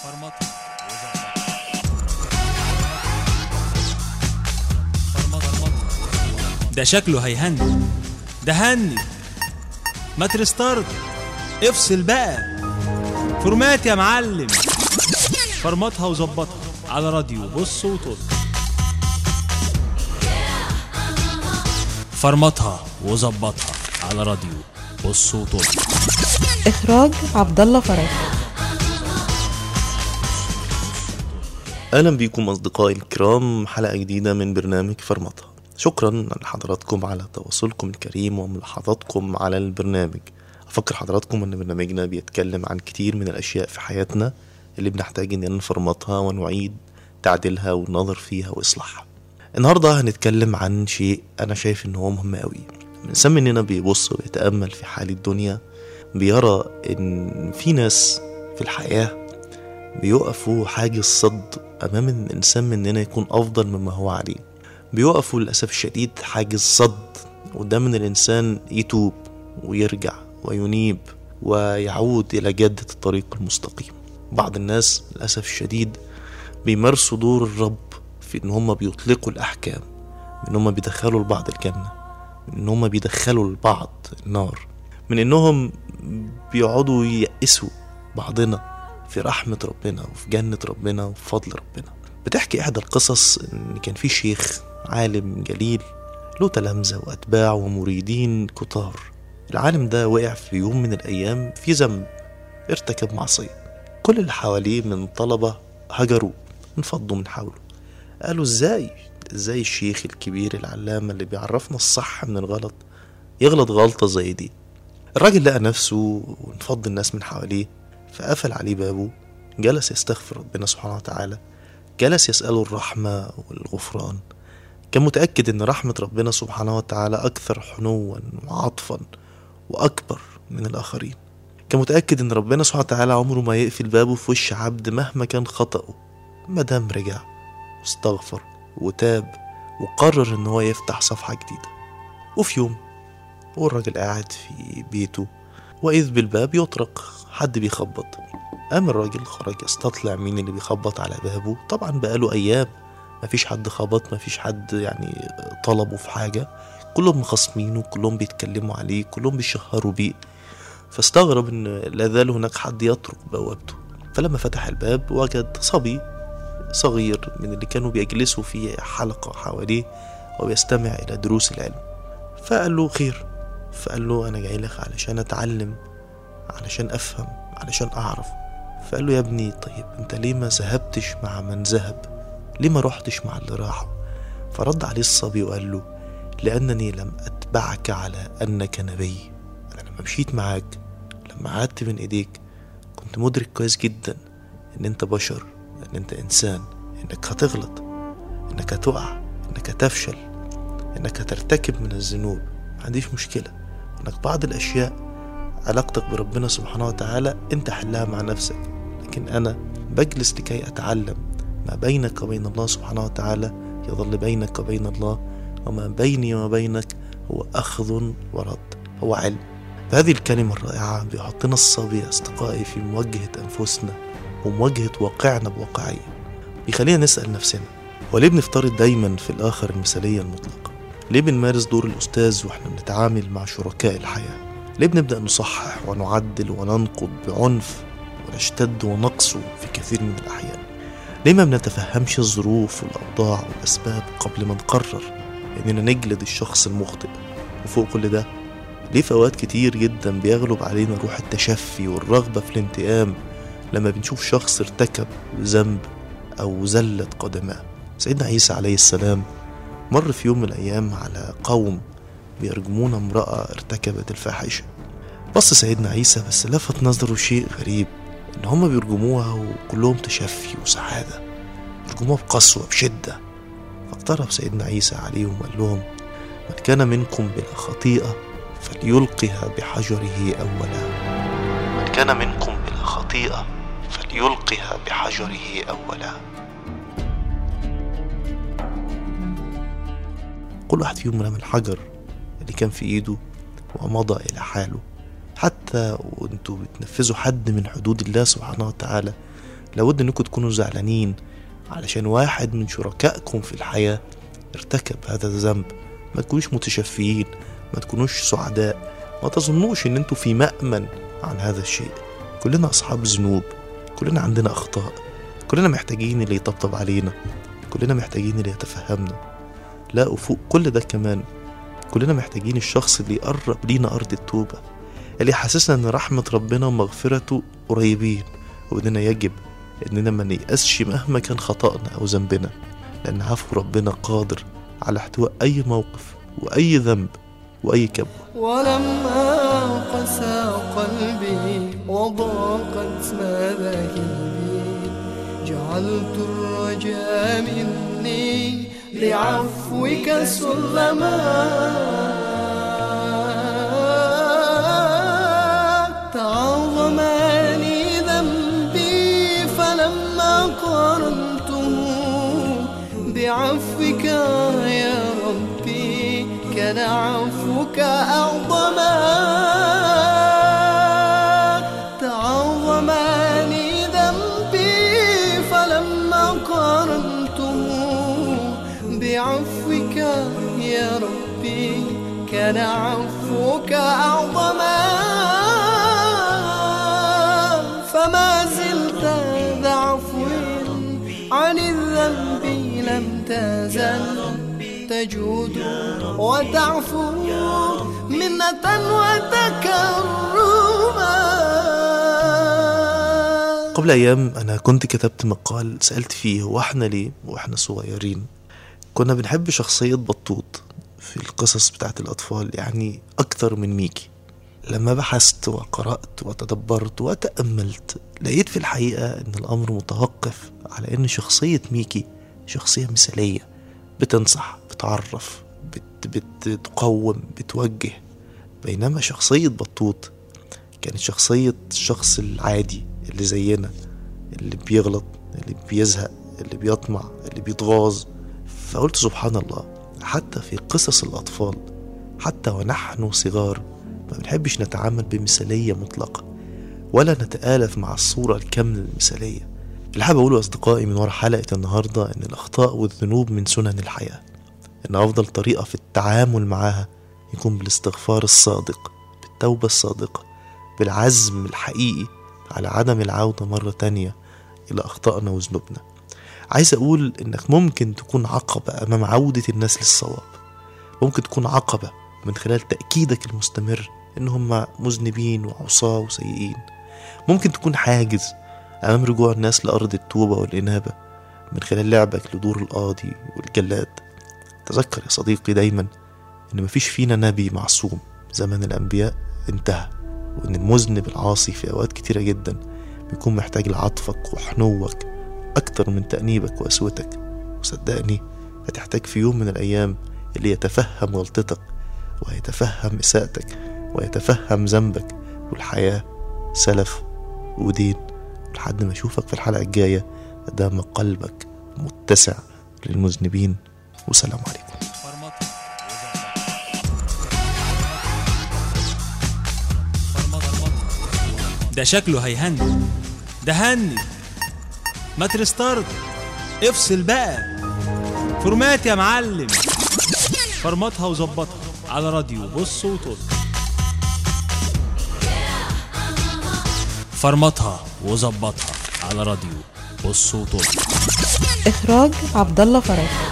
ده شكله هيهني ده هني ما ترستارت افصل بقى فورمات يا معلم فرمطها وظبطها على راديو بص وطل فرمطها وظبطها على راديو بص وطل إخراج عبد الله فرج اهلا بيكم اصدقائي الكرام حلقه جديده من برنامج فرمطه شكرا لحضراتكم على تواصلكم الكريم وملاحظاتكم على البرنامج افكر حضراتكم ان برنامجنا بيتكلم عن كتير من الاشياء في حياتنا اللي بنحتاج اننا نفرمطها ونعيد تعديلها والنظر فيها واصلاحها النهارده هنتكلم عن شيء انا شايف ان هو مهم قوي الانسان مننا بيبص ويتامل في حال الدنيا بيرى ان في ناس في الحياه بيقفوا حاجز صد امام ان الانسان مننا يكون افضل مما هو عليه بيقفوا للاسف الشديد حاجز صد قدام ان الانسان يتوب ويرجع وينيب ويعود الى جاده الطريق المستقيم بعض الناس للاسف الشديد بيمارسوا دور الرب في ان هم بيطلقوا الاحكام من ان هم بيدخلوا البعض الجنه من ان هم بيدخلوا البعض النار من انهم بيقعدوا ييأسوا بعضنا في رحمة ربنا وفي جنة ربنا وفي فضل ربنا بتحكي إحدى القصص إن كان في شيخ عالم جليل له تلامذة وأتباع ومريدين كتار العالم ده وقع في يوم من الأيام في ذنب ارتكب معصية كل اللي حواليه من طلبة هجروه انفضوا من حوله قالوا ازاي ازاي الشيخ الكبير العلامة اللي بيعرفنا الصح من الغلط يغلط غلطة زي دي الراجل لقى نفسه وانفض الناس من حواليه فقفل عليه بابه جلس يستغفر ربنا سبحانه وتعالى جلس يسأله الرحمة والغفران كان متأكد إن رحمة ربنا سبحانه وتعالى أكثر حنوا وعطفا وأكبر من الآخرين كان متأكد إن ربنا سبحانه وتعالى عمره ما يقفل بابه في وش عبد مهما كان خطأه مادام رجع واستغفر وتاب وقرر إن هو يفتح صفحة جديدة وفي يوم والراجل قاعد في بيته وإذ بالباب يطرق حد بيخبط قام الراجل خرج يستطلع مين اللي بيخبط على بابه طبعا بقاله أيام مفيش حد خبط مفيش حد يعني طلبه في حاجة كلهم مخاصمينه كلهم بيتكلموا عليه كلهم بيشهروا بيه فاستغرب ان لا زال هناك حد يطرق بوابته فلما فتح الباب وجد صبي صغير من اللي كانوا بيجلسوا في حلقة حواليه وبيستمع إلى دروس العلم فقال له خير فقال له أنا جاي لك علشان أتعلم علشان أفهم علشان أعرف فقال له يا ابني طيب أنت ليه ما ذهبتش مع من ذهب ليه ما رحتش مع اللي راحوا فرد عليه الصبي وقال له لأنني لم أتبعك على أنك نبي أنا لما مشيت معاك لما قعدت بين إيديك كنت مدرك كويس جدا إن أنت بشر إن أنت إنسان إنك هتغلط إنك هتقع إنك هتفشل إنك هترتكب من الذنوب ما عنديش مشكلة إنك بعض الأشياء علاقتك بربنا سبحانه وتعالى أنت حلها مع نفسك لكن أنا بجلس لكي أتعلم ما بينك وبين الله سبحانه وتعالى يظل بينك وبين الله وما بيني وما بينك هو أخذ ورد هو علم بهذه الكلمة الرائعة بيحطنا الصبي أصدقائي في مواجهة أنفسنا ومواجهة واقعنا بواقعية بيخلينا نسأل نفسنا وليه بنفترض دايما في الآخر المثالية المطلقة ليه بنمارس دور الأستاذ وإحنا بنتعامل مع شركاء الحياة ليه بنبدأ نصحح ونعدل وننقد بعنف ونشتد ونقسو في كثير من الأحيان ليه ما بنتفهمش الظروف والأوضاع والأسباب قبل ما نقرر إننا نجلد الشخص المخطئ وفوق كل ده ليه في أوقات كتير جدا بيغلب علينا روح التشفي والرغبة في الانتقام لما بنشوف شخص ارتكب ذنب أو زلت قدماه سيدنا عيسى عليه السلام مر في يوم من الأيام على قوم بيرجمون امرأة ارتكبت الفاحشة بص سيدنا عيسى بس لفت نظره شيء غريب إن هما بيرجموها وكلهم تشفي وسعادة بيرجموها بقسوة بشدة فاقترب سيدنا عيسى عليهم وقال لهم من كان منكم بلا خطيئة فليلقها بحجره أولا من كان منكم بلا خطيئة فليلقها بحجره أولا كل واحد فيهم رمى الحجر اللي كان في ايده ومضى الى حاله حتى وانتوا بتنفذوا حد من حدود الله سبحانه وتعالى لابد انكم تكونوا زعلانين علشان واحد من شركائكم في الحياة ارتكب هذا الذنب ما تكونوش متشفيين ما تكونوش سعداء ما تظنوش ان انتوا في مأمن عن هذا الشيء كلنا اصحاب ذنوب كلنا عندنا اخطاء كلنا محتاجين اللي يطبطب علينا كلنا محتاجين اللي يتفهمنا لا وفوق كل ده كمان كلنا محتاجين الشخص اللي يقرب لينا أرض التوبة اللي يحسسنا إن رحمة ربنا ومغفرته قريبين وإننا يجب إننا ما نيأسش مهما كان خطأنا أو ذنبنا لأن عفو ربنا قادر على احتواء أي موقف وأي ذنب وأي كبوة ولما قسى قلبي وضاقت مذاهبي جعلت الرجاء مني لعفوك سلما تعظم لي ذنبي فلما قارنته بعفوك يا ربي كان عفوك أعظما تعظم لي ذنبي فلما قارنته بعفوك يا ربي كان عفوك أعظما فما زلت ذا عفو عن الذنب لم تزل تجود وتعفو منة وتكرما قبل أيام أنا كنت كتبت مقال سألت فيه هو إحنا ليه وإحنا صغيرين كنا بنحب شخصية بطوط في القصص بتاعت الأطفال يعني أكتر من ميكي لما بحثت وقرأت وتدبرت وتأملت لقيت في الحقيقة إن الأمر متوقف على إن شخصية ميكي شخصية مثالية بتنصح بتعرف بت بتقوم بتوجه بينما شخصية بطوط كانت شخصية الشخص العادي اللي زينا اللي بيغلط اللي بيزهق اللي بيطمع اللي بيتغاظ فقلت سبحان الله حتى في قصص الأطفال حتى ونحن صغار ما بنحبش نتعامل بمثالية مطلقة ولا نتآلف مع الصورة الكاملة المثالية اللي حابب أقوله أصدقائي من ورا حلقة النهاردة إن الأخطاء والذنوب من سنن الحياة إن أفضل طريقة في التعامل معاها يكون بالاستغفار الصادق بالتوبة الصادقة بالعزم الحقيقي على عدم العودة مرة تانية إلى أخطائنا وذنوبنا عايز أقول إنك ممكن تكون عقبة أمام عودة الناس للصواب ممكن تكون عقبة من خلال تأكيدك المستمر إن هم مذنبين وعصاة وسيئين ممكن تكون حاجز أمام رجوع الناس لأرض التوبة والإنابة من خلال لعبك لدور القاضي والجلاد تذكر يا صديقي دايما إن مفيش فينا نبي معصوم زمن الأنبياء انتهى وإن المذنب العاصي في أوقات كتيرة جدا بيكون محتاج لعطفك وحنوك أكتر من تأنيبك وقسوتك وصدقني هتحتاج في يوم من الأيام اللي يتفهم غلطتك ويتفهم إساءتك ويتفهم ذنبك والحياة سلف ودين لحد ما أشوفك في الحلقة الجاية دام قلبك متسع للمذنبين وسلام عليكم فرمطة فرمطة ده شكله هيهني ده هني ما ترستارت افصل بقى فورمات يا معلم فرمطها وظبطها على راديو بص وطل فرمطها وظبطها على راديو بص وطل إخراج عبد الله فرج